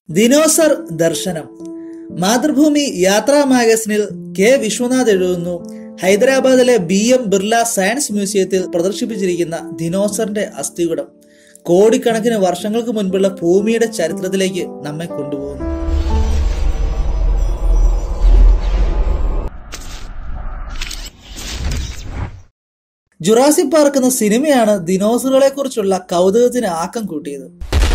dinosaur ദർശനം മാതൃഭൂമി യാത്രാ മാഗസിനിൽ K Vishwanath എഴുതുന്നു ഹൈദരാബാദിലെ ബി എം ബിർല സയൻസ് മ്യൂസിയത്തിൽ പ്രദർശിപ്പിച്ചിരിക്കുന്ന ദിനോസറിന്റെ അസ്ഥികൂടം കോടിക്കണക്കിന് വർഷങ്ങൾക്ക് മുൻപുള്ള ഭൂമിയുടെ ചരിത്രത്തിലേക്ക് നമ്മെ കൊണ്ടുപോകുന്നു ജുറാസിക് പാർക്ക് എന്ന സിനിമയാണ് ദിനോസറുകളെ കുറിച്ചുള്ള കൗതുകത്തിന് ആക്കം കൂട്ടിയത്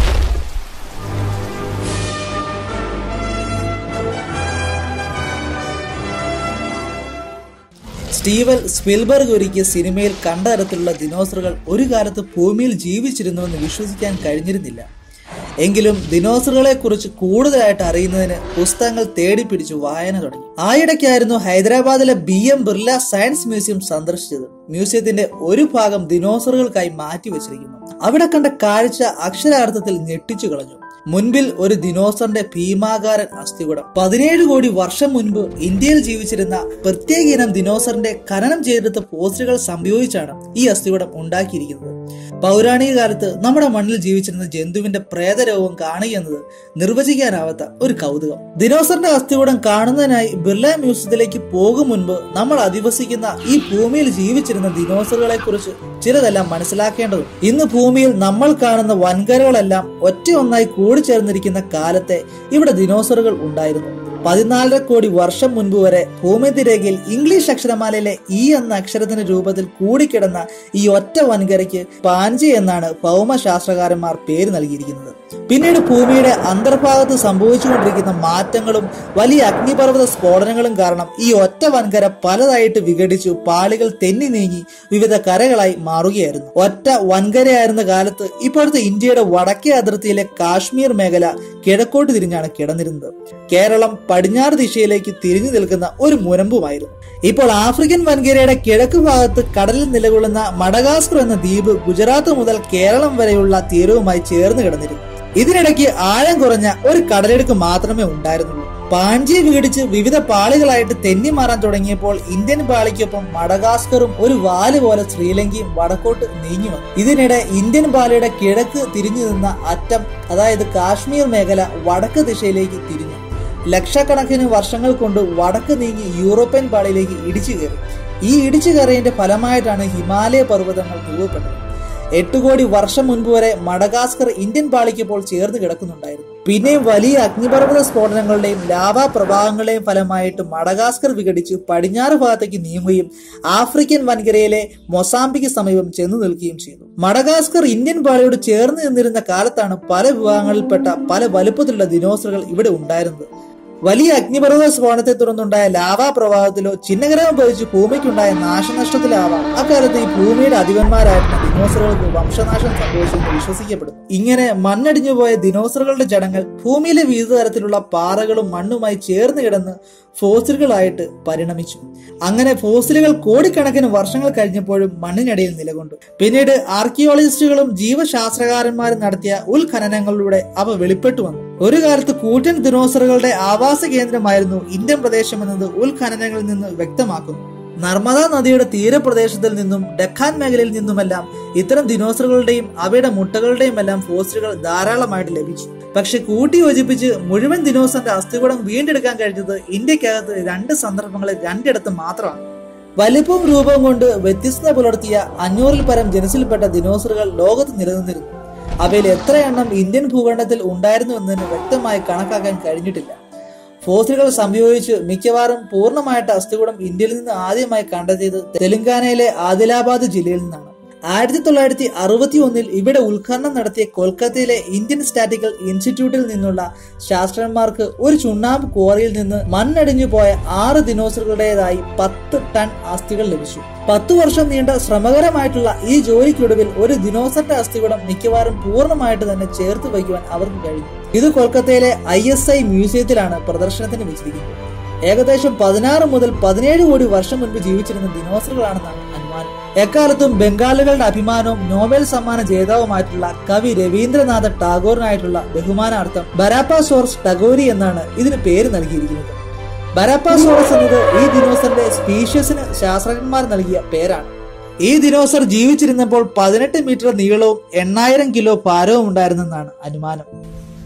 സ്റ്റീവൻ സ്പിൽബർഗ് ഒരുക്കിയ സിനിമയിൽ കണ്ട തരത്തിലുള്ള ദിനോസറുകൾ ഒരു കാലത്ത് ഭൂമിയിൽ ജീവിച്ചിരുന്നുവെന്ന് വിശ്വസിക്കാൻ കഴിഞ്ഞിരുന്നില്ല എങ്കിലും ദിനോസറുകളെ കുറിച്ച് കൂടുതലായിട്ട് അറിയുന്നതിന് പുസ്തകങ്ങൾ തേടിപ്പിടിച്ചു വായന തുടങ്ങി ആയിടയ്ക്കായിരുന്നു ഹൈദരാബാദിലെ B M Birla science museum സന്ദർശിച്ചത് മ്യൂസിയത്തിന്റെ ഒരു ഭാഗം ദിനോസറുകൾക്കായി മാറ്റിവെച്ചിരിക്കുന്നു അവിടെ കണ്ട കാഴ്ച അക്ഷരാർത്ഥത്തിൽ ഞെട്ടിച്ചു കളഞ്ഞു മുൻപിൽ ഒരു ദിനോസറിന്റെ ഭീമാകാരൻ അസ്ഥികൂടം പതിനേഴ് കോടി വർഷം മുൻപ് ഇന്ത്യയിൽ ജീവിച്ചിരുന്ന പ്രത്യേക ഇനം ദിനോസറിന്റെ ഖനനം ചെയ്തെടുത്ത പോസ്റ്ററുകൾ സംയോജിച്ചാണ് ഈ അസ്ഥികൂടം ഉണ്ടാക്കിയിരിക്കുന്നത് പൗരാണിക കാലത്ത് നമ്മുടെ മണ്ണിൽ ജീവിച്ചിരുന്ന ജന്തുവിന്റെ പ്രേതരോഗം കാണുക എന്നത് നിർവചിക്കാനാവാത്ത ഒരു കൗതുകം ദിനോസറിന്റെ അസ്ഥികൂടം കാണുന്നതിനായി ബിർള മ്യൂസിയത്തിലേക്ക് പോകും മുൻപ് നമ്മൾ അധിവസിക്കുന്ന ഈ ഭൂമിയിൽ ജീവിച്ചിരുന്ന ദിനോസറുകളെ കുറിച്ച് ചിലതെല്ലാം മനസ്സിലാക്കേണ്ടതുണ്ട് ഇന്ന് ഭൂമിയിൽ നമ്മൾ കാണുന്ന വൻകരകളെല്ലാം ഒറ്റ ഒന്നായി കൂടിച്ചേർന്നിരിക്കുന്ന കാലത്തെ ഇവിടെ ദിനോസറുകൾ ഉണ്ടായിരുന്നു പതിനാലര കോടി വർഷം മുൻപ് വരെ ഭൂമിതിരേഖയിൽ ഇംഗ്ലീഷ് അക്ഷരമാലയിലെ ഇ എന്ന അക്ഷരത്തിന്റെ രൂപത്തിൽ കൂടിക്കിടന്ന ഈ ഒറ്റ വൻകരയ്ക്ക് പാഞ്ചി എന്നാണ് ഭൗമശാസ്ത്രകാരന്മാർ പേര് നൽകിയിരിക്കുന്നത് പിന്നീട് ഭൂമിയുടെ അന്തർഭാഗത്ത് സംഭവിച്ചുകൊണ്ടിരിക്കുന്ന മാറ്റങ്ങളും വലിയ അഗ്നിപർവ്വത സ്ഫോടനങ്ങളും കാരണം ഈ ഒറ്റ വൻകര പലതായിട്ട് വിഘടിച്ചു പാളികൾ തെന്നി നീങ്ങി വിവിധ കരകളായി മാറുകയായിരുന്നു ഒറ്റ വൻകരയായിരുന്ന കാലത്ത് ഇപ്പോഴത്തെ ഇന്ത്യയുടെ വടക്കേ അതിർത്തിയിലെ കാശ്മീർ മേഖല കിഴക്കോട്ട് തിരിഞ്ഞാണ് കിടന്നിരുന്നത് കേരളം പടിഞ്ഞാറ് ദിശയിലേക്ക് തിരിഞ്ഞു നിൽക്കുന്ന ഒരു മുനമ്പുമായിരുന്നു ഇപ്പോൾ ആഫ്രിക്കൻ വൻകരയുടെ കിഴക്ക് ഭാഗത്ത് കടലിൽ നിലകൊള്ളുന്ന മഡഗാസ്കർ എന്ന ദ്വീപ് ഗുജറാത്ത് മുതൽ കേരളം വരെയുള്ള തീരവുമായി ചേർന്ന് കിടന്നിരുന്നു ഇതിനിടയ്ക്ക് ആഴം കുറഞ്ഞ ഒരു കടലെടുക്ക് മാത്രമേ ഉണ്ടായിരുന്നുള്ളൂ പാഞ്ചിയെ വിഘടിച്ച് വിവിധ പാളികളായിട്ട് തെന്നി മാറാൻ തുടങ്ങിയപ്പോൾ ഇന്ത്യൻ പാളിക്കൊപ്പം മഡഗാസ്കറും ഒരു വാല് പോലെ ശ്രീലങ്കയും വടക്കോട്ട് നീങ്ങി വന്നു ഇതിനിടെ ഇന്ത്യൻ പാളിയുടെ കിഴക്ക് തിരിഞ്ഞു നിന്ന അറ്റം അതായത് കാശ്മീർ മേഖല വടക്ക് ദിശയിലേക്ക് തിരിഞ്ഞു ലക്ഷക്കണക്കിന് വർഷങ്ങൾ കൊണ്ട് വടക്ക് നീങ്ങി യൂറോപ്യൻ പാളിയിലേക്ക് ഇടിച്ചു കയറി ഈ ഇടിച്ചു കയറിയതിന്റെ ഫലമായിട്ടാണ് ഹിമാലയ പർവ്വതങ്ങൾ രൂപപ്പെട്ടത് എട്ട് കോടി വർഷം മുൻപ് വരെ മഡഗാസ്കർ ഇന്ത്യൻ പാളിക്കപ്പോൾ ചേർന്ന് കിടക്കുന്നുണ്ടായിരുന്നു പിന്നെയും വലിയ അഗ്നിപർവ്വത സ്ഫോടനങ്ങളുടെയും ലാവാ പ്രവാഹങ്ങളുടെയും ഫലമായിട്ട് മഡഗാസ്കർ വിഘടിച്ച് പടിഞ്ഞാറ് ഭാഗത്തേക്ക് നീങ്ങുകയും ആഫ്രിക്കൻ വൻകരയിലെ മൊസാംബിക്ക് സമീപം ചെന്നു നിൽക്കുകയും ചെയ്തു മഡഗാസ്കർ ഇന്ത്യൻ പാളിയോട് ചേർന്ന് നിന്നിരുന്ന കാലത്താണ് പല വിഭാഗങ്ങളിൽപ്പെട്ട പല വലുപ്പത്തിലുള്ള ദിനോസറുകൾ ഇവിടെ ഉണ്ടായിരുന്നത് വലിയ അഗ്നിപർവ്വത സ്ഫോടനത്തെ തുടർന്നുണ്ടായ ലാവാ പ്രവാഹത്തിലോ ചിഹ്നഗ്രഹം പതിച്ച് ഭൂമിക്കുണ്ടായ നാശനഷ്ടത്തിലാവാം അക്കാലത്ത് ഈ ഭൂമിയുടെ അധിപന്മാരായിരുന്ന ദിനോസറുകൾക്ക് വംശനാശം സംഭവിച്ചെന്ന് വിശ്വസിക്കപ്പെടുന്നു ഇങ്ങനെ മണ്ണടിഞ്ഞു പോയ ദിനോസറുകളുടെ ജടങ്ങൾ ഭൂമിയിലെ വിവിധ തരത്തിലുള്ള പാറകളും മണ്ണുമായി ചേർന്ന് കിടന്ന് ഫോസിലുകളായിട്ട് പരിണമിച്ചു അങ്ങനെ ഫോസിലുകൾ കോടിക്കണക്കിന് വർഷങ്ങൾ കഴിഞ്ഞപ്പോഴും മണ്ണിനടിയിൽ നിലകൊണ്ടു പിന്നീട് ആർക്കിയോളജിസ്റ്റുകളും ജീവശാസ്ത്രകാരന്മാരും നടത്തിയ ഉത്ഖനനങ്ങളിലൂടെ അവ വെളിപ്പെട്ടു വന്നു ഒരു കാലത്ത് കൂറ്റൻ ദിനോസറുകളുടെ ആവാസ കേന്ദ്രമായിരുന്നു ഇന്ത്യൻ പ്രദേശം എന്നത് ഉത്ഖനനങ്ങളിൽ നിന്ന് വ്യക്തമാക്കുന്നു നർമ്മദ നദിയുടെ തീരപ്രദേശത്തിൽ നിന്നും ഡെക്കാൻ മേഖലയിൽ നിന്നുമെല്ലാം ഇത്തരം ദിനോസറുകളുടെയും അവയുടെ മുട്ടകളുടെയും എല്ലാം ഫോസിലുകൾ ധാരാളമായിട്ട് ലഭിച്ചു പക്ഷെ കൂട്ടി യോജിപ്പിച്ച് മുഴുവൻ ദിനോസറിന്റെ അസ്ഥികൂടം വീണ്ടെടുക്കാൻ കഴിഞ്ഞത് ഇന്ത്യക്കകത്ത് രണ്ട് സന്ദർഭങ്ങളിൽ രണ്ടിടത്ത് മാത്രമാണ് വലിപ്പവും രൂപവും കൊണ്ട് വ്യത്യസ്തത പുലർത്തിയ അഞ്ഞൂറിൽ പരം ജനസിൽപ്പെട്ട ദിനോസറുകൾ ലോകത്ത് നിലനിന്നിരുന്നു അവയിൽ എത്ര എണ്ണം ഇന്ത്യൻ ഭൂഖണ്ഡത്തിൽ ഉണ്ടായിരുന്നു എന്നതിന് വ്യക്തമായി കണക്കാക്കാൻ കഴിഞ്ഞിട്ടില്ല ഫോസിലുകൾ സംയോജിച്ച് മിക്കവാറും പൂർണ്ണമായിട്ട് അസ്ഥികൂടം ഇന്ത്യയിൽ നിന്ന് ആദ്യമായി കണ്ടെത്തിയത് തെലങ്കാനയിലെ ആദിലാബാദ് ജില്ലയിൽ നിന്നാണ് ആയിരത്തി തൊള്ളായിരത്തി അറുപത്തി ഒന്നിൽ ഇവിടെ ഉദ്ഘാടനം നടത്തിയ കൊൽക്കത്തയിലെ ഇന്ത്യൻ സ്റ്റാറ്റിക്കൽ ഇൻസ്റ്റിറ്റ്യൂട്ടിൽ നിന്നുള്ള ശാസ്ത്രജ്ഞന്മാർക്ക് ഒരു ചുണ്ണാമ്പ് ക്വാറിയിൽ നിന്ന് മണ്ണടിഞ്ഞു പോയ ആറ് ദിനോസറുകളുടേതായി പത്ത് ടൺ അസ്ഥികൾ ലഭിച്ചു പത്തു വർഷം നീണ്ട ശ്രമകരമായിട്ടുള്ള ഈ ജോലിക്കൊടുവിൽ ഒരു ദിനോസറിന്റെ അസ്ഥികൂടം മിക്കവാറും പൂർണ്ണമായിട്ട് തന്നെ ചേർത്ത് വയ്ക്കുവാൻ അവർക്ക് കഴിഞ്ഞു ഇത് കൊൽക്കത്തയിലെ ഐ എസ് ഐ മ്യൂസിയത്തിലാണ് പ്രദർശനത്തിന് വെച്ചിരിക്കുന്നത് ഏകദേശം പതിനാറ് മുതൽ പതിനേഴ് കോടി വർഷം മുൻപ് ജീവിച്ചിരുന്ന ദിനോസറുകളാണെന്നാണ് അനുമാനം എക്കാലത്തും ബംഗാളുകളുടെ അഭിമാനവും നോബൽ സമ്മാന ജേതാവുമായിട്ടുള്ള കവി രവീന്ദ്രനാഥ ടാഗോറിനായിട്ടുള്ള ബഹുമാനാർത്ഥം ബരാപ്പാസോറസ് ടഗോരി എന്നാണ് ഇതിന് പേര് നൽകിയിരിക്കുന്നത് ബരാപ്പാസോറസ് എന്നത് ഈ ദിനോസറിന്റെ സ്പീഷ്യസിന് ശാസ്ത്രജ്ഞന്മാർ നൽകിയ പേരാണ് ഈ ദിനോസർ ജീവിച്ചിരുന്നപ്പോൾ പതിനെട്ട് മീറ്റർ നീളവും എണ്ണായിരം കിലോ ഭാരവും ഉണ്ടായിരുന്നെന്നാണ് അനുമാനം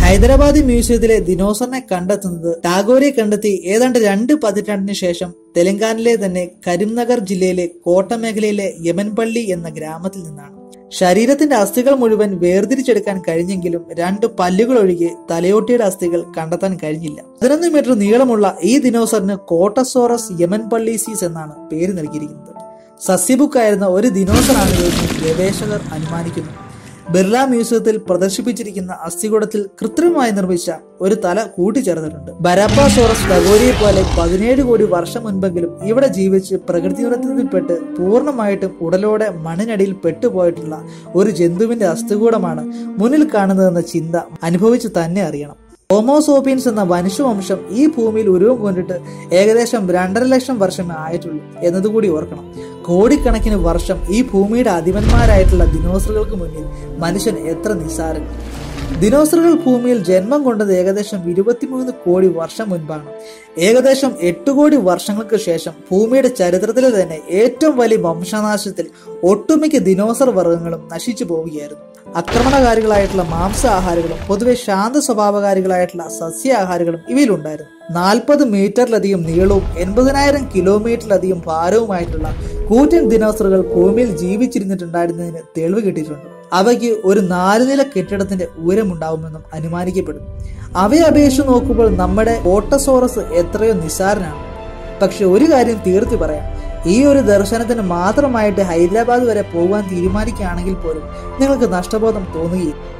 ഹൈദരാബാദി മ്യൂസിയത്തിലെ ദിനോസറിനെ കണ്ടെത്തുന്നത് ടാഗോരെ കണ്ടെത്തി ഏതാണ്ട് രണ്ട് പതിറ്റാണ്ടിന് ശേഷം തെലങ്കാനയിലെ തന്നെ കരിംനഗർ ജില്ലയിലെ കോട്ടമേഖലയിലെ യമൻപള്ളി എന്ന ഗ്രാമത്തിൽ നിന്നാണ് ശരീരത്തിന്റെ അസ്ഥികൾ മുഴുവൻ വേർതിരിച്ചെടുക്കാൻ കഴിഞ്ഞെങ്കിലും രണ്ട് പല്ലുകൾ ഒഴികെ തലയോട്ടിയുടെ അസ്ഥികൾ കണ്ടെത്താൻ കഴിഞ്ഞില്ല പതിനൊന്ന് മീറ്റർ നീളമുള്ള ഈ ദിനോസറിന് കോട്ടസോറസ് യമൻപള്ളീസീസ് എന്നാണ് പേര് നൽകിയിരിക്കുന്നത് സസ്യബുക്കായിരുന്ന ഒരു ദിനോസറാണ് എന്ന് ഗവേഷകർ അനുമാനിക്കുന്നു ബിർള മ്യൂസിയത്തിൽ പ്രദർശിപ്പിച്ചിരിക്കുന്ന അസ്ഥികൂടത്തിൽ കൃത്രിമമായി നിർമ്മിച്ച ഒരു തല കൂട്ടിച്ചേർത്തിട്ടുണ്ട് ബരാപ്പാസോറസ് ഡഗോരിയെ പോലെ പതിനേഴ് കോടി വർഷം മുൻപെങ്കിലും ഇവിടെ ജീവിച്ച് പ്രകൃതി ദുരന്തത്തിൽപ്പെട്ട് പൂർണ്ണമായിട്ടും ഉടലോടെ മണ്ണിനടിയിൽ പെട്ടുപോയിട്ടുള്ള ഒരു ജന്തുവിന്റെ അസ്ഥികൂടമാണ് മുന്നിൽ കാണുന്നതെന്ന ചിന്ത അനുഭവിച്ച് തന്നെ അറിയണം ഹോമോസോപ്പിയൻസ് എന്ന മനുഷ്യവംശം ഈ ഭൂമിയിൽ ഉരുവം കൊണ്ടിട്ട് ഏകദേശം രണ്ടര ലക്ഷം വർഷമേ ആയിട്ടുള്ളൂ എന്നതുകൂടി ഓർക്കണം കോടിക്കണക്കിന് വർഷം ഈ ഭൂമിയുടെ അധിപന്മാരായിട്ടുള്ള ദിനോസറുകൾക്ക് മുന്നിൽ മനുഷ്യൻ എത്ര നിസ്സാരൻ ദിനോസറുകൾ ഭൂമിയിൽ ജന്മം കൊണ്ടത് ഏകദേശം ഇരുപത്തിമൂന്ന് കോടി വർഷം മുൻപാണ് ഏകദേശം എട്ട് കോടി വർഷങ്ങൾക്ക് ശേഷം ഭൂമിയുടെ ചരിത്രത്തിലെ തന്നെ ഏറ്റവും വലിയ വംശനാശത്തിൽ ഒട്ടുമിക്ക ദിനോസർ വർഗ്ഗങ്ങളും നശിച്ചു പോവുകയായിരുന്നു ആക്രമണകാരികളായിട്ടുള്ള മാംസാഹാരികളും പൊതുവെ ശാന്ത സ്വഭാവകാരികളായിട്ടുള്ള സസ്യാഹാരികളും ഇവയിലുണ്ടായിരുന്നു നാൽപ്പത് മീറ്ററിലധികം നീളവും എൺപതിനായിരം കിലോമീറ്ററിലധികം ഭാരവുമായിട്ടുള്ള കൂറ്റൻ ദിനോസറുകൾ ഭൂമിയിൽ ജീവിച്ചിരുന്നിട്ടുണ്ടായിരുന്നതിന് തെളിവ് കിട്ടിയിട്ടുണ്ട് അവയ്ക്ക് ഒരു നാലുനില കെട്ടിടത്തിന്റെ ഉയരമുണ്ടാവുമെന്നും അനുമാനിക്കപ്പെടുന്നു അവയെ അപേക്ഷിച്ച് നോക്കുമ്പോൾ നമ്മുടെ ഓട്ടസോറസ് എത്രയോ നിസ്സാരനാണ് പക്ഷെ ഒരു കാര്യം തീർത്തു പറയാം ഈ ഒരു ദർശനത്തിന് മാത്രമായിട്ട് ഹൈദരാബാദ് വരെ പോകാൻ തീരുമാനിക്കുകയാണെങ്കിൽ പോലും നിങ്ങൾക്ക് നഷ്ടബോധം തോന്നുകയില്ല